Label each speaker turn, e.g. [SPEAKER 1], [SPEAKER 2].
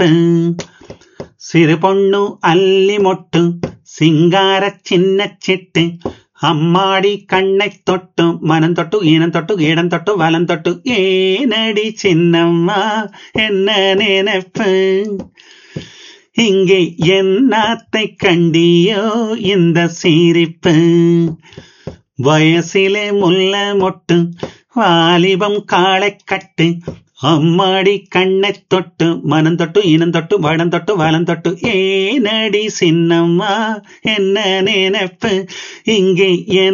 [SPEAKER 1] நினைப்பு சிறு பொண்ணு அல்லி மொட்டு சிங்கார சின்ன சிட்டு அம்மாடி கண்ணை தொட்டு மனம் தொட்டு ஈனம் தொட்டு இடம் தொட்டு வலம் தொட்டு ஏனடி சின்னம்மா என்ன நினைப்பு இங்கே என்னாத்தை கண்டியோ இந்த சிரிப்பு வயசிலே முல்ல மொட்டு வாலிபம் காளை கட்டு அம்மாடி கண்ணை தொட்டு மனம் தொட்டு இனம் தொட்டு வடம் தொட்டு வலம் தொட்டு ஏனடி சின்னம்மா என்ன நினைப்பு இங்கே என்